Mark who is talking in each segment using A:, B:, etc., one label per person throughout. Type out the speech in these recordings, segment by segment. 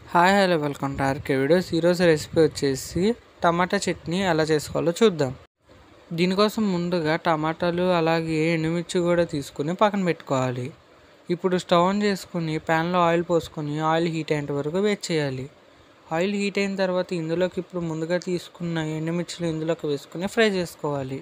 A: hi hello welcome to RK videos ఈరోజు recipe వచ్చేసి టమాటా చట్నీ ఎలా చేసుకోవాలో చూద్దాం దీనికోసం ముందుగా టమాటాలు అలాగే ఎండుమిర్చి కూడా తీసుకుని పక్కన పెట్టుకోవాలి ఇప్పుడు స్టవ్ ఆన్ చేసుకుని ప్యాన్లో ఆయిల్ పోసుకొని ఆయిల్ హీట్ అయ్యేంత వరకు వెయిట్ చేయాలి ఆయిల్ హీట్ అయిన తర్వాత ఇందులోకి ఇప్పుడు ముందుగా తీసుకున్న ఎండుమిర్చిలు ఇందులోకి వేసుకుని ఫ్రై చేసుకోవాలి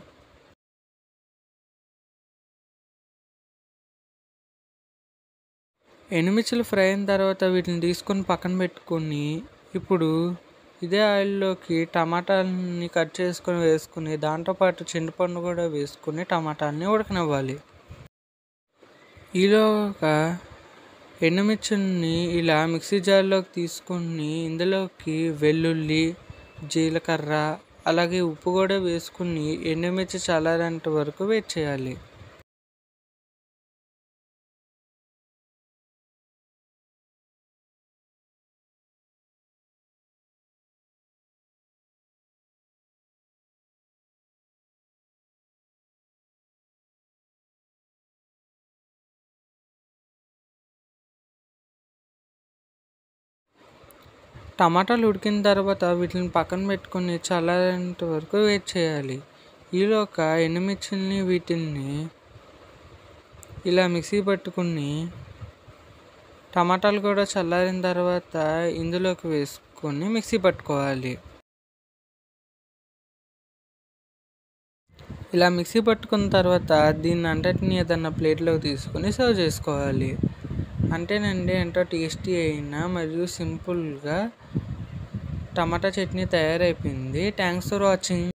A: ఎండుమిర్చిలు ఫ్రై అయిన తర్వాత వీటిని తీసుకొని పక్కన పెట్టుకొని ఇప్పుడు ఇదే ఆయిల్లోకి టమాటాలని కట్ చేసుకొని వేసుకుని దాంతోపాటు చింతపండు కూడా వేసుకుని టమాటాలని ఉడకనివ్వాలి ఈలోగా ఎండుమిర్చిని ఇలా మిక్సీ జార్లోకి తీసుకొని ఇందులోకి వెల్లుల్లి జీలకర్ర అలాగే ఉప్పు కూడా వేసుకుని ఎండుమిర్చి చల్లారేంత వరకు వెయిట్ చేయాలి టమాటాలు ఉడికిన తర్వాత వీటిని పక్కన పెట్టుకొని చల్లారేంత వరకు వెయిట్ చేయాలి ఈలోక ఎండుమిర్చిని వీటిని ఇలా మిక్సీ పట్టుకుని టమాటాలు కూడా చల్లారిన తర్వాత ఇందులోకి వేసుకొని మిక్సీ పట్టుకోవాలి ఇలా మిక్సీ పట్టుకున్న తర్వాత దీన్ని అంతటిని ఏదన్నా ప్లేట్లోకి తీసుకొని సర్వ్ చేసుకోవాలి అంతేనండి ఎంతో టేస్టీ అయిన మరియు సింపుల్గా టమాటా చట్నీ తయారైపోయింది థ్యాంక్స్ ఫర్ వాచింగ్